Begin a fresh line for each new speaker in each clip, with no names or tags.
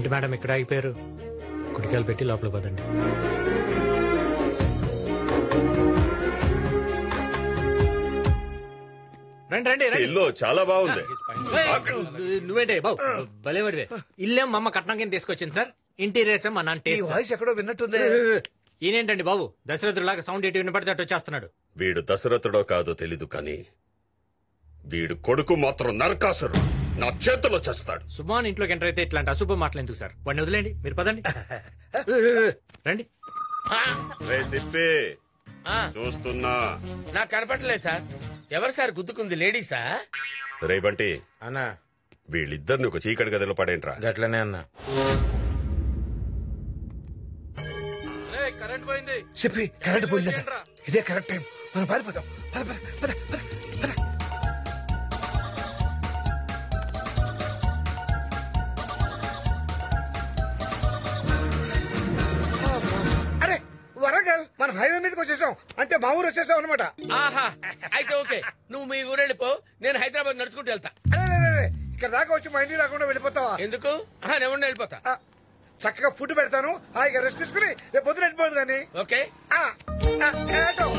ఏంటి మేడం ఇక్కడ ఆగిపోయారు కుడికాయలు పెట్టి లోపల పదండి రండి రండి రండి
ఇల్లు చాలా బాగుంది
ఏయ్, నువ్వేంటే బాబు భలేవాడివే ఇల్లేం మా అమ్మ కట్నం కింద తీసుకొచ్చింది సార్ ఇంటీరియర్స్ మా నాన్న
ఈ
టేస్ట్ సార్.
వాయిస్ ఎక్కడో విన్నట్టుంది
ఈయనేంటండి బాబు దశరథులాగా సౌండ్ ఎటు వినపడితే అటు వచ్చేస్తున్నాడు
వీడు దశరథుడో కాదో తెలీదు కానీ వీడు కొడుకు మాత్రం నరకాసురు నా చేతిలో చేస్తాడు
సుమాన్ ఇంట్లోకి ఎంటర్ అయితే ఇట్లాంటి అశుభ మాటలు ఎందుకు సార్ వాడిని వదిలేండి మీరు పదండి రండి
రే సిప్పి
ఆ,
చూస్తున్నా
నాకు కనపడలేదు సార్ ఎవరు సార్ గుద్దుకుంది లేడీసా
రే బంటి
అన్నా
వీళ్ళిద్దరిని ఒక చీకటి గదిలో పడేంట్రా
గట్లనే అన్నా
చెప్పి కరెంట్ పోయిందట ఇదే కరెక్ట్ టైం మనం పారిపోతాం పద పద పద పద పద అరే వరంగల్ మనం హైవే మీదకి వచ్చేసాం అంటే మా ఊరు వచ్చేసాం అనమాట
ఆహా అయితే ఓకే నువ్వు మీ ఊరు వెళ్ళిపో నేను హైదరాబాద్ నడుచుకుంటూ వెళ్తా
ఇక్కడ దాకా వచ్చి మా ఇంటికి రాకుండా వెళ్ళిపోతావా
ఎందుకు ఆహా, నేను ఉండి వెళ్ళిపోతా
ఆ, చక్కగా ఫుడ్ పెడతాను హాయిగా రెస్ట్ తీసుకుని రేపు పొద్దున వెళ్ళిపోదు కానీ
ఓకే
ఆ, ఆ, ఏటో.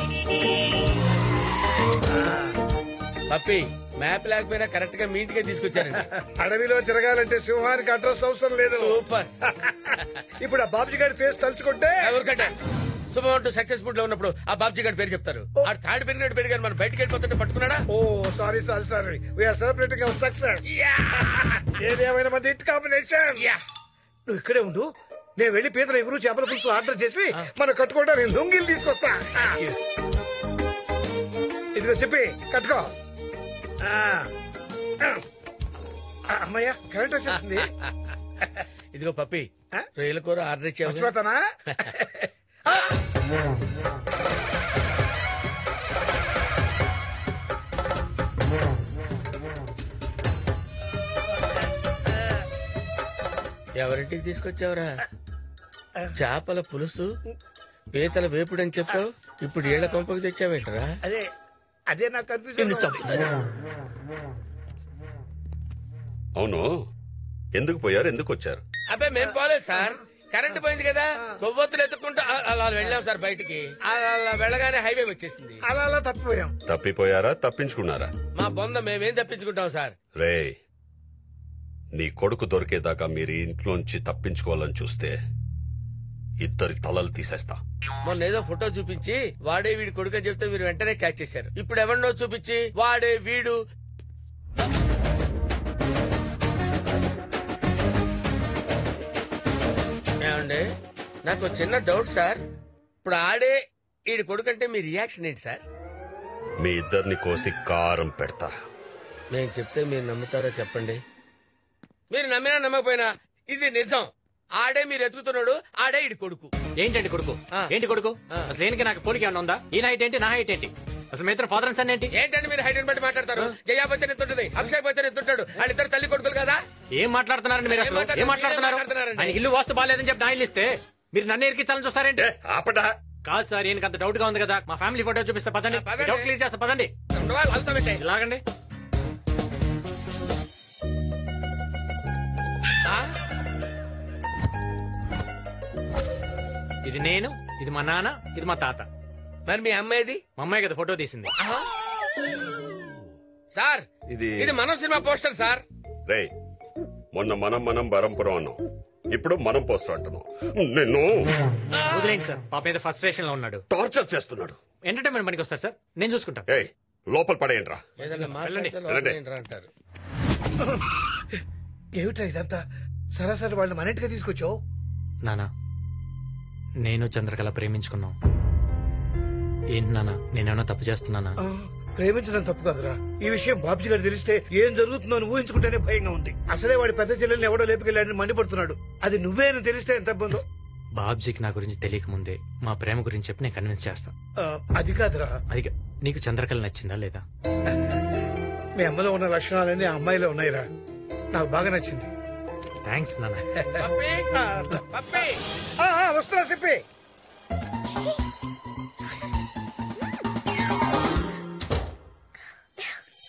పప్పి మ్యాప్ లేకపోయినా కరెక్ట్ గా మీ ఇంటికే తీసుకొచ్చారండి
అడవిలో తిరగాలంటే సింహానికి అడ్రస్ అవసరం లేదు
సూపర్
ఇప్పుడు ఆ బాబుజీ గారి ఫేస్ తలుచుకుంటే
ఎవరికంటే శుభం అంటూ సక్సెస్ఫుల్ లో ఉన్నప్పుడు ఆ బాబ్జీ గారి పేరు చెప్తారు ఆ తాడు పెరిగినట్టు పెరిగారు మనం బయటకు వెళ్ళిపోతుంటే పట్టుకున్నాడా
oh sorry sorry sorry we are celebrating our success ఏదేమైనా మంది హిట్ కాంబినేషన్ నువ్వు ఇక్కడే ఉండు నేను వెళ్ళి పీతల ఎగురు చేపల పులుసు ఆర్డర్ చేసి మనం కట్టుకోవడానికి లొంగిలు తీసుకొస్తా ఇదిగో చెప్పి కట్టుకో ఆ. ఆ, అమ్మయ్య కరెంట్ వచ్చేస్తుంది
ఇదిగో పప్పి
ఆ?
రొయ్యల కూర ఆర్డర్ ఇచ్చావు
మర్చిపోతానా
ఎవరింటికి తీసుకొచ్చావురా చేపల పులుసు పీతల వేపుడు అని చెప్పావు ఇప్పుడు ఏళ్ల కొంపకి తెచ్చావేంటరా
అదే అదే నాకు కన్ఫ్యూజన్
అవును ఎందుకు పోయారు ఎందుకు వచ్చారు
అబ్బాయి మేము పోలేదు సార్ కరెంట్ పోయింది కదా కొవ్వొత్తులు ఎత్తుకుంటూ అ- అలా వెళ్ళాం సార్ బయటికి అలా అలా వెళ్ళగానే హైవే వచ్చేసింది
అలా అలా తప్పిపోయాం
తప్పిపోయారా తప్పించుకున్నారా
మా బొంద మేమేం తప్పించుకుంటాం సార్
రే నీ కొడుకు దొరికేదాకా మీరు ఈ ఇంట్లోంచి తప్పించుకోవాలని చూస్తే ఇద్దరి తలలు తీసేస్తా
మొన్న ఏదో ఫోటో చూపించి వాడే వీడి కొడుకు అని చెప్తే మీరు వెంటనే క్యాచ్ చేశారు ఇప్పుడు ఎవరినో చూపించి వాడే వీడు ఏమండి నాకు ఒక చిన్న డౌట్ సార్ ఇప్పుడు ఆడే వీడి కొడుకు అంటే మీ రియాక్షన్ ఏంటి సార్
మీ ఇద్దరిని కోసి కారం పెడతా
నేను చెప్తే మీరు నమ్ముతారో చెప్పండి మీరు నమ్మినా నమ్మకపోయినా ఇది నిజం ఆడే మీరు ఎతుకుతున్నాడు ఆడే ఇడి కొడుకు
ఏంటండి కొడుకు
ఆ.
ఏంటి కొడుకు
ఆ.
అసలు ఏనికి నాకు పోలిక ఏమన్నా ఉందా ఈ హైట్ ఏంటి నా హైట్ ఏంటి అసలు మీ ఇద్దరు ఫాదర్ అండ్ సన్ ఏంటి
ఏంటంటే మీరు హైట్ బట్టి మాట్లాడతారు జయాపతి ఎత్తుంటది అభిషేక్ బచ్చన్ ఎత్తుంటాడు వాళ్ళిద్దరు తల్లి కొడుకులు కదా
ఏం మాట్లాడుతున్నారండి మీరు
ఏం
అసలు
మాట్లాడుతున్నారు?
ఏం మాట్లాడుతున్నారు
ఏం మాట్లాడుతున్నారండి?
ఆయన ఇల్లు వాస్తు బాగాలేదని చెప్పి నా ఇల్లు ఇస్తే మీరు నన్ను ఎరికించాలని చూస్తారేంటి
ఏ ఆపడా
కాదు సార్ ఈయనకి అంత డౌట్ గా ఉంది కదా మా ఫ్యామిలీ ఫోటో చూపిస్తే పదండి
ఆ, పదండి.
డౌట్ క్లియర్ చేస్తా పదండి
ఉండవా? వాళ్ళతో పెట్టేయ్.
ఇలాగండి
ఆ?
ఇది నేను ఇది మా నాన్న ఇది మా తాత
మరి మీ అమ్మాయిది
మా అమ్మాయి కదా ఫోటో తీసింది
ఆహా. సార్
ఇది
ఇది మన సినిమా పోస్టర్ సార్
రే మొన్న మనం మనం బరంపురం అన్నాం ఇప్పుడు మనం పోస్టర్ అంటున్నాం నిన్ను
వదిలేండి సార్ పాప మీద ఫస్ట్ స్టేషన్ లో ఉన్నాడు
టార్చర్ చేస్తున్నాడు
ఎంటర్టైన్మెంట్ పనికి వస్తారు సార్ నేను చూసుకుంటాను
ఏయ్ లోపల పడేయండిరా
ఏదన్నా మాట్లాడితే
వెళ్ళండి.
లోపల ఏంట్రా అంటారు
ఏమిటా ఇదంతా సరాసరి వాళ్ళని మన ఇంటికి తీసుకొచ్చావు
నానా నేను చంద్రకళ ప్రేమించుకున్నాం ఏంటి నానా నేనేమన్నా తప్పు చేస్తున్నానా
ఆ, ప్రేమించడం తప్పు కాదురా ఈ విషయం బాబ్జీ గారు తెలిస్తే ఏం జరుగుతుందో అని ఊహించుకుంటేనే భయంగా ఉంది అసలే వాడి పెద్ద చెల్లెల్ని ఎవడో లేపుకెళ్ళాడని మండిపడుతున్నాడు అది నువ్వే అని తెలిస్తే ఎంత ఇబ్బందో
బాబ్జీకి నా గురించి తెలియక ముందే మా ప్రేమ గురించి చెప్పి నేను కన్విన్స్ చేస్తా
ఆ, అది కాదురా
అది కా- నీకు చంద్రకళ నచ్చిందా లేదా
మీ అమ్మలో ఉన్న లక్షణాలన్నీ ఆ అమ్మాయిలో ఉన్నాయిరా నాకు బాగా నచ్చింది
థ్యాంక్స్ నాన్న
పప్పి
ఆ,
పప్పి
ఆ, ఆ, వస్తున్నా చెప్పి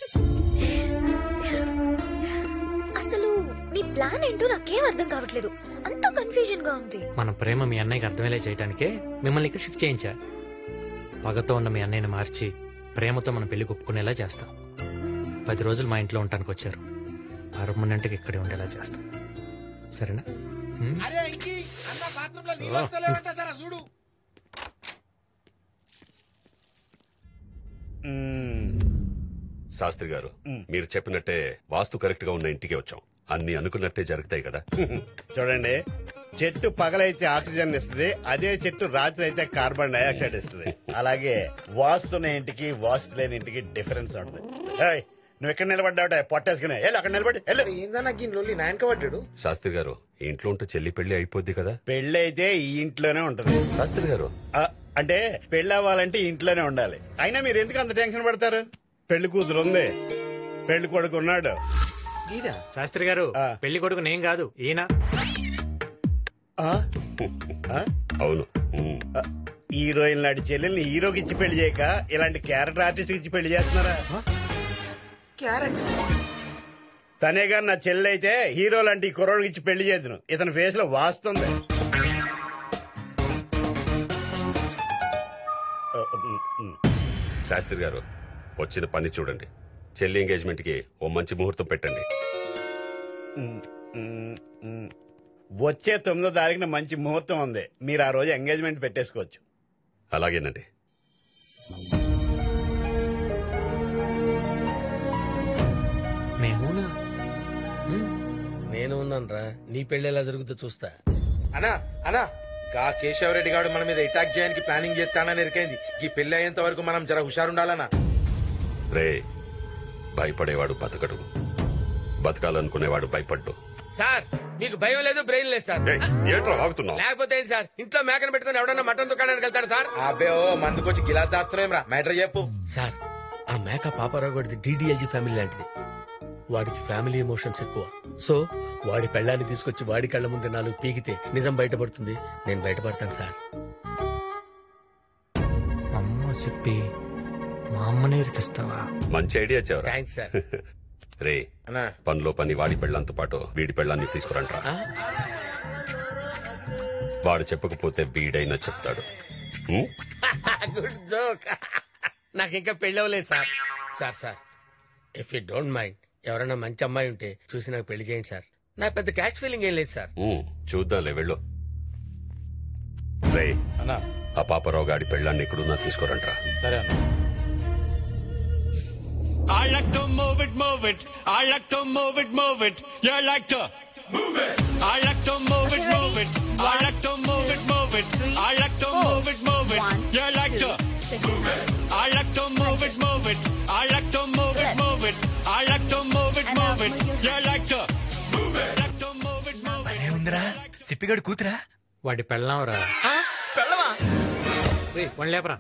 అసలు నీ ప్లాన్ ఏంటో నాకేం అర్థం కావట్లేదు అంత కన్ఫ్యూజన్ గా ఉంది
మన ప్రేమ మీ అన్నయ్యకి అర్థమయ్యేలా చేయడానికే మిమ్మల్ని ఇక్కడ షిఫ్ట్ చేయించా పగతో ఉన్న మీ అన్నయ్యని మార్చి ప్రేమతో మన పెళ్లి ఒప్పుకునేలా చేస్తాం పది రోజులు మా ఇంట్లో ఉండటానికి వచ్చారు పర్మనెంట్గా ఇక్కడే ఉండేలా చేస్తాం సరేనా హ్మ్?
అరే ఇంకి అన్న బాత్రూమ్ లో నీళ్ళు వస్తలేవంట జరా చూడు
శాస్త్రి గారు మీరు చెప్పినట్టే వాస్తు కరెక్ట్ గా ఉన్న ఇంటికి వచ్చాం అన్ని అనుకున్నట్టే జరుగుతాయి కదా
చూడండి చెట్టు పగలైతే ఆక్సిజన్ ఇస్తుంది అదే చెట్టు రాత్రి అయితే కార్బన్ డైఆక్సైడ్ ఇస్తుంది అలాగే వాస్తున్న ఇంటికి వాస్తు లేని ఇంటికి డిఫరెన్స్ ఉంటుంది ఏయ్, నువ్వు ఎక్కడ నిలబడ్డావుట పొట్టేసుకునే వెళ్ళు అక్కడ నిలబడి వెళ్ళు
ఏందన్నా గిన్ లొల్లి నాయనక పడ్డాడు
శాస్త్రి గారు ఈ ఇంట్లో ఉంటే చెల్లి పెళ్లి అయిపోద్ది కదా
పెళ్ళి అయితే ఈ ఇంట్లోనే ఉంటది
శాస్త్రి గారు
ఆ, అంటే పెళ్ళి అవ్వాలంటే ఇంట్లోనే ఉండాలి అయినా మీరు ఎందుకు అంత టెన్షన్ పడతారు పెళ్లి కూతురు ఉంది పెళ్లి కొడుకు ఉన్నాడు
శాస్త్రి గారు
ఆ.
పెళ్లి కొడుకు నేను కాదు ఈయన
ఆ? ఆ?
అవును ఉమ్.
ఆ, హీరోయిన్ లాంటి చెల్లెల్ని హీరోకి ఇచ్చి పెళ్లి చేయక ఇలాంటి క్యారెక్టర్ ఆర్టిస్ట్ ఇచ్చి పెళ్లి చేస్తున్నారా తనే గాని నా చెల్లి అయితే హీరో లాంటి ఈ కుర్రోడికి ఇచ్చి పెళ్లి చేద్దును ఇతని ఫేస్ లో వాస్తుంది ఆ, ఉమ్, ఉమ్.
శాస్త్రి గారు వచ్చిన పని చూడండి చెల్లి ఎంగేజ్మెంట్ కి ఓ మంచి ముహూర్తం పెట్టండి
వచ్చే తొమ్మిదో తారీఖున మంచి ముహూర్తం ఉంది మీరు ఆ రోజు ఎంగేజ్మెంట్ పెట్టేసుకోవచ్చు
అలాగేనండి
మేమునా
నేను ఉన్నానురా నీ పెళ్లి ఎలా జరుగుతుందో చూస్తా
అనా అనా గా కేశవరెడ్డి గారు మన మీద అటాక్ చేయడానికి ప్లానింగ్ చేస్తానని ఎరికైంది ఈ పెళ్లి అయ్యేంత వరకు మనం జర హుషారుండాలనా
రే భయపడేవాడు బతకడు బతకాలనుకునేవాడు భయపడ్డు
సార్ మీకు భయం లేదు బ్రెయిన్ లేదు సార్
ఏయ్, ఏంట్రా వాగుతున్నావు
లేకపోతే ఏంటి సార్ ఇంట్లో మేకను పెట్టుకుని ఎవడన్నా మటన్ దుకాణానికి వెళ్తాడు సార్
అబ్బే ఓ మందుకొచ్చి గిలాస్ దాస్తున్నాం రా మ్యాటర్ చెప్పు
సార్ ఆ మేక పాపారావు గడిది డిడిఎల్జీ ఫ్యామిలీ లాంటిది వాడికి ఫ్యామిలీ ఎమోషన్స్ ఎక్కువ సో వాడి పెళ్ళాన్ని తీసుకొచ్చి వాడి కళ్ళ ముందు నాలుగు పీకితే నిజం బయటపడుతుంది నేను బయటపడతాను సార్
అమ్మ సిప్పి మా అమ్మనే ఇరికిస్తావా
మంచి ఐడియా చెవరా
థ్యాంక్స్ సార్
రే
అన్నా
పనిలో పని వాడి పెళ్ళంతో పాటు వీడి పెళ్ళాన్ని తీసుకురంట్రా వాడు చెప్పకపోతే వీడైనా చెప్తాడు ఉం?
గుడ్ జోక్ నాకు ఇంకా పెళ్ళి అవ్వలేదు sir sir sir if you don't mind ఎవరైనా మంచి అమ్మాయి ఉంటే చూసి నాకు పెళ్లి చేయండి సార్ నాకు పెద్ద క్యాష్ ఫీలింగ్ ఏం లేదు సార్
ఉం, చూద్దాంలే వెళ్ళు రే
అన్నా
ఆ పాపరావు గాడి పెళ్ళాన్ని ఎక్కడున్నా తీసుకురంట్రా
సరే అన్న
I like to move it, move it. I like to move it, move it. You like to move it. I like to move it, move it. I like to move it, move it. I like to move it, move it. You like to move it. I like to move it, move it. I like to move it, move it. I like to move it, move it. You like to move it. Like to move it, move it.
ఏముందిరా సిప్పిగడు కూతురా
వాడి పెళ్ళాంరా
పెళ్ళవా
one లేపరా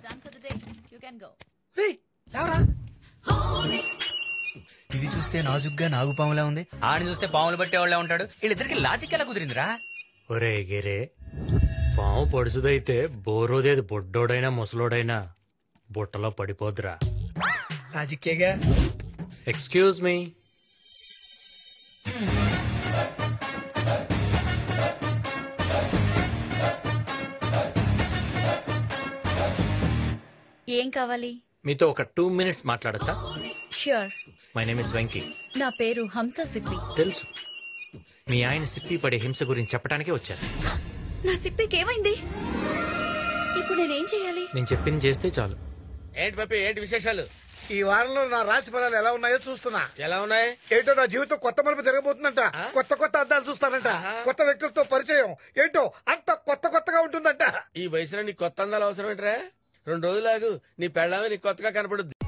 ఇది చూస్తే నాజుగ్గా నాగుపాములా ఉంది ఆడిని చూస్తే పాములు పట్టేవాళ్ళే ఉంటాడు వీళ్ళిద్దరికి లాజిక్ ఎలా కుదిరిందిరా
ఒరే గిరే పాము పొడుసుదైతే బోరోదేది బొడ్డోడైనా ముసలోడైనా బుట్టలో పడిపోద్దురా
లాజిక్కేగా
ఎక్స్క్యూజ్ మీ
ఏం కావాలి
మీతో ఒక టూ మినిట్స్ మాట్లాడచ్చా
sure
my name is Venky
నా పేరు హంస సిప్పి
తెలుసు మీ ఆయన సిప్పి పడే హింస గురించి చెప్పడానికే వచ్చాను
నా సిప్పికి ఏమైంది ఇప్పుడు నేనేం చేయాలి
నేను చెప్పింది చేస్తే చాలు
ఏంటి పప్పి ఏంటి విశేషాలు
ఈ వారంలో నా రాశి ఫలాలు ఎలా ఉన్నాయో చూస్తున్నా
ఎలా ఉన్నాయి
ఏంటో నా జీవితం కొత్త మలుపు జరగబోతుందంట కొత్త కొత్త అద్దాలు చూస్తానంట కొత్త వ్యక్తులతో పరిచయం ఏంటో అంత కొత్త కొత్తగా ఉంటుందంట
ఈ వయసులో నీ కొత్త అందాలు అవసరం ఏంట్రా రెండు రోజులాగు నీ పెళ్ళామే నీకు కొత్తగా కనపడుద్ది